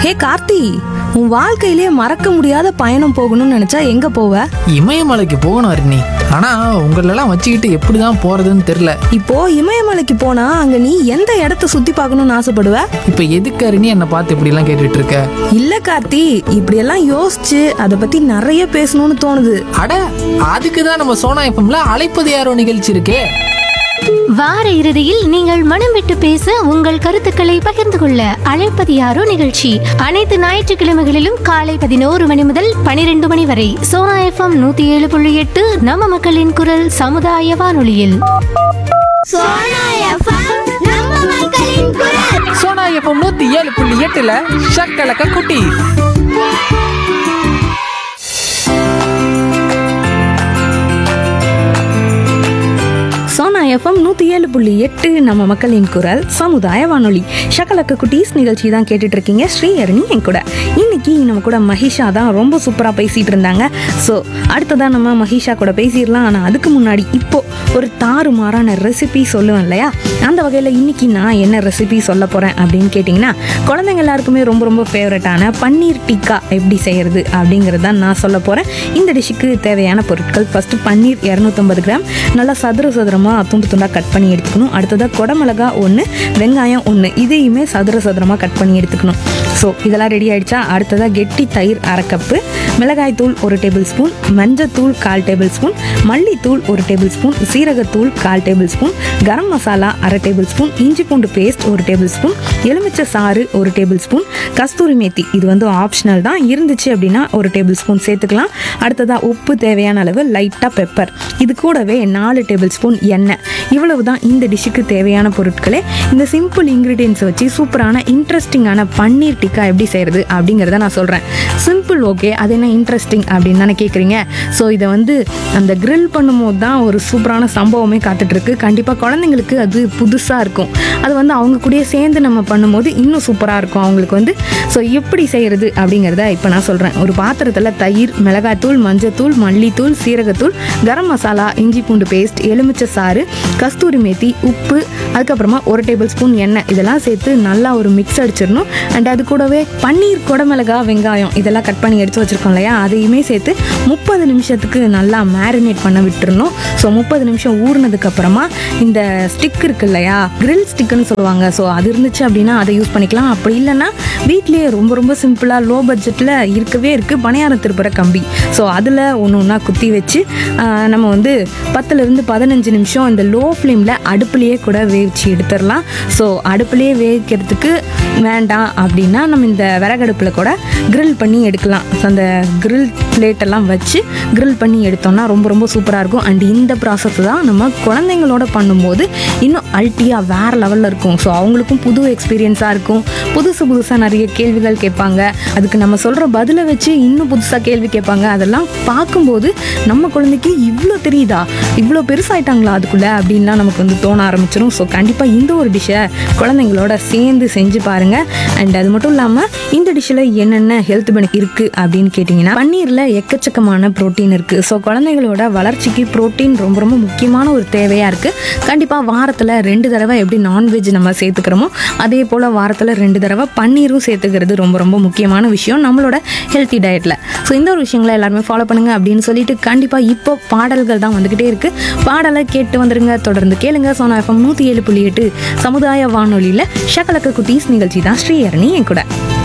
ஹே கார்த்தி உன் வாழ்க்கையிலே மறக்க முடியாத பயணம் போகணும்னு நினைச்சா எங்க போவ இமயமலைக்கு போகணும் அருணி ஆனா உங்களெல்லாம் வச்சுக்கிட்டு எப்படிதான் போறதுன்னு தெரியல இப்போ இமயமலைக்கு போனா அங்க நீ எந்த இடத்த சுத்தி பார்க்கணும்னு ஆசைப்படுவ இப்ப எதுக்கு அருணி என்னை பார்த்து இப்படி எல்லாம் கேட்டுட்டு இருக்க இல்ல கார்த்தி இப்படியெல்லாம் யோசிச்சு அதை பத்தி நிறைய பேசணும்னு தோணுது அட அதுக்கு தான் நம்ம சோனா எஃப்எம்ல அழைப்பது யாரோ நிகழ்ச்சி இருக்கே வார இறுதியில் நீங்கள் மனம் விட்டு பேச உங்கள் கருத்துக்களை பகிர்ந்து கொள்ள அழைப்பது யாரோ நிகழ்ச்சி அனைத்து ஞாயிற்றுக்கிழமைகளிலும் காலை பதினோரு மணி முதல் பனிரெண்டு மணி வரை சோனா எஃப்எம் நூத்தி ஏழு புள்ளி எட்டு நம்ம மக்களின் குரல் சமுதாய வானொலியில் சோனா எஃப்எம் நம்ம மக்களின் குரல் சோனா எஃப்எம் நூத்தி ஏழு புள்ளி எட்டுல ஷக்கலக்க குட்டி சோனா எஃப்எம் நூத்தி ஏழு புள்ளி எட்டு நம்ம மக்களின் குரல் சமுதாய வானொலி ஷக்கலக்க குட்டீஸ் நிகழ்ச்சி தான் கேட்டுட்டு இருக்கீங்க ஸ்ரீஹரணி என் கூட இன்னைக்கு நம்ம கூட மகிஷா தான் ரொம்ப சூப்பரா பேசிட்டு இருந்தாங்க ஸோ அடுத்ததான் நம்ம மகிஷா கூட பேசிடலாம் ஆனா அதுக்கு முன்னாடி இப்போ ஒரு தாறுமாறான ரெசிபி சொல்லுவேன் இல்லையா அந்த வகையில் இன்னைக்கு நான் என்ன ரெசிபி சொல்ல போறேன் அப்படின்னு கேட்டிங்கன்னா குழந்தைங்க எல்லாருக்குமே ரொம்ப ரொம்ப ஃபேவரட்டான பன்னீர் டிக்கா எப்படி செய்யறது அப்படிங்கிறது தான் நான் சொல்ல போறேன் இந்த டிஷ்ஷுக்கு தேவையான பொருட்கள் ஃபர்ஸ்ட் பன்னீர் இரநூத்தம்பது கிராம் நல்லா சதுர சதுரமாக துண்டு துண்டாக கட் பண்ணி எடுத்துக்கணும் அடுத்ததாக குடமிளகா ஒன்று வெங்காயம் ஒன்று இதையுமே சதுர சதுரமாக கட் பண்ணி எடுத்துக்கணும் ஸோ இதெல்லாம் ரெடி ஆயிடுச்சா அடுத்ததாக கெட்டி தயிர் அரை கப்பு மிளகாய் தூள் ஒரு டேபிள் ஸ்பூன் மஞ்சத்தூள் கால் டேபிள் ஸ்பூன் மல்லித்தூள் ஒரு டேபிள் ஸ்பூன் சீரகத்தூள் கால் டேபிள் ஸ்பூன் கரம் மசாலா அரை டேபிள் ஸ்பூன் இஞ்சி பூண்டு பேஸ்ட் ஒரு டேபிள் ஸ்பூன் எலுமிச்சை சாறு ஒரு டேபிள் ஸ்பூன் கஸ்தூரி மேத்தி இது வந்து ஆப்ஷனல் தான் இருந்துச்சு அப்படின்னா ஒரு டேபிள் ஸ்பூன் சேர்த்துக்கலாம் அடுத்ததாக உப்பு தேவையான அளவு லைட்டாக பெப்பர் இது கூடவே நாலு டேபிள் ஸ்பூன் எண்ணெய் இவ்வளவு தான் இந்த டிஷ்ஷுக்கு தேவையான பொருட்களே இந்த சிம்பிள் இன்க்ரீடியன்ஸை வச்சு சூப்பரான இன்ட்ரெஸ்டிங்கான பன்னீர் டிக்கா எப்படி செய்கிறது அப்படிங்கிறத நான் சொல்கிறேன் சிம்பிள் ஓகே அது என்ன இன்ட்ரெஸ்டிங் அப்படின்னு தானே கேட்குறீங்க ஸோ இதை வந்து அந்த grill பண்ணும்போது தான் ஒரு சூப்பரான சம்பவமே காத்துட்ருக்கு கண்டிப்பாக குழந்தைங்களுக்கு அது புதுசாக இருக்கும் அது வந்து அவங்க கூடயே சேர்ந்து நம்ம பண்ணும்போது இன்னும் சூப்பராக இருக்கும் அவங்களுக்கு வந்து ஸோ எப்படி செய்கிறது அப்படிங்கிறத இப்போ நான் சொல்கிறேன் ஒரு பாத்திரத்தில் தயிர் மிளகாய்த்தூள் மஞ்சத்தூள் மல்லித்தூள் சீரகத்தூள் கரம் மசாலா இஞ்சி பூண்டு பேஸ்ட் எலுமிச்சை சாறு கஸ்தூரி மேத்தி உப்பு அதுக்கப்புறமா ஒரு டேபிள் ஸ்பூன் எண்ணெய் இதெல்லாம் சேர்த்து நல்லா ஒரு மிக்ஸ் அடிச்சிடணும் அண்ட் அது கூடவே பன்னீர் குடமிளகா வெங்காயம் இதெல்லாம் கட் பண்ணி எடுத்து வச்சிருக்கோம் இல்லையா அதையுமே சேர்த்து முப்பது நிமிஷத்துக்கு நல்லா மேரினேட் பண்ண விட்டுறணும் ஸோ முப்பது நிமிஷம் ஊறினதுக்கு அப்புறமா இந்த ஸ்டிக் இருக்கு இல்லையா grill ஸ்டிக்குன்னு சொல்லுவாங்க ஸோ அது இருந்துச்சு அப்படின்னா அதை யூஸ் பண்ணிக்கலாம் அப்படி இல்லைன்னா வீட்லேயே ரொம்ப ரொம்ப சிம்பிளாக லோ பட்ஜெட்டில் இருக்கவே இருக்குது பணியாரம் திருப்புற கம்பி ஸோ அதில் ஒன்று ஒன்றா குத்தி வச்சு ஆஹ், நம்ம வந்து பத்துலேருந்து பதினஞ்சு நிமிஷம் இந்த லோ ஃப்ளேமில் அடுப்புலேயே கூட வேவிச்சு எடுத்துடலாம் ஸோ அடுப்புலேயே வேவிக்கிறதுக்கு வேண்டாம் அப்படின்னா நம்ம இந்த விறகடுப்பில் கூட grill பண்ணி எடுக்கலாம் ஸோ அந்த grill plate எல்லாம் வச்சு grill பண்ணி எடுத்தோம்னா ரொம்ப ரொம்ப சூப்பராக இருக்கும் அண்ட் இந்த ப்ராசஸ் தான் நம்ம குழந்தைங்களோட பண்ணும்போது இன்னும் அல்ட்டியாக வேறு லெவலில் இருக்கும் ஸோ அவங்களுக்கும் புது எக்ஸ்பீரியன்ஸாக இருக்கும் புதுசு புதுசாக நிறைய கேள்விகள் கேட்பாங்க அதுக்கு நம்ம சொல்கிற பதிலை வச்சு இன்னும் புதுசாக கேள்வி கேட்பாங்க அதெல்லாம் பார்க்கும்போது நம்ம குழந்தைக்கு இவ்வளோ தெரியுதா இவ்வளோ பெருசாயிட்டாங்களா அதுக்குள்ளே அப்படின்லாம் நமக்கு வந்து தோண ஆரம்பிச்சிடும் ஸோ கண்டிப்பாக இந்த ஒரு டிஷ்ஷை குழந்தைங்களோட சேர்ந்து செஞ்சு பாருங்கள் அண்ட் அது மட்டும் இல்லாமல் இந்த டிஷ்ஷில் என்னென்ன ஹெல்த் பெனிஃபிட் இருக்குது அப்படின்னு கேட்டிங்கன்னா பன்னீரில் எக்கச்சக்கமான ப்ரோட்டீன் இருக்குது ஸோ குழந்தைங்களோட வளர்ச்சிக்கு ப்ரோட்டீன் ரொம்ப ரொம்ப முக்கியமான ஒரு தேவையாக இருக்குது கண்டிப்பாக வாரத்தில் ரெண்டு தடவை எப்படி நான்வெஜ் நம்ம சேர்த்துக்கிறோமோ அதே போல் வாரத்தில் ரெண்டு தடவை பன்னீரும் சேர்த்துக்கிறது ரொம்ப ரொம்ப முக்கியமான விஷயம் நம்மளோட ஹெல்த்தி டயட்டில் ஸோ இந்த ஒரு விஷயங்களை எல்லாருமே ஃபாலோ பண்ணுங்க அப்படின்னு சொல்லிட்டு கண்டிப்பாக இப்போ பாடல்கள் தான் வந்துக்கிட்டே இருக்குது பாடலை கேட்டு வந்துருங்க தொடர்ந்து கேளுங்க சோனா எஃப்எம் நூற்றி ஏழு புள்ளி எட்டு சமுதாய வானொலியில் ஷகலக்க குட்டீஸ் நிகழ்ச்சி தான் ஸ்ரீஹரணி என் கூட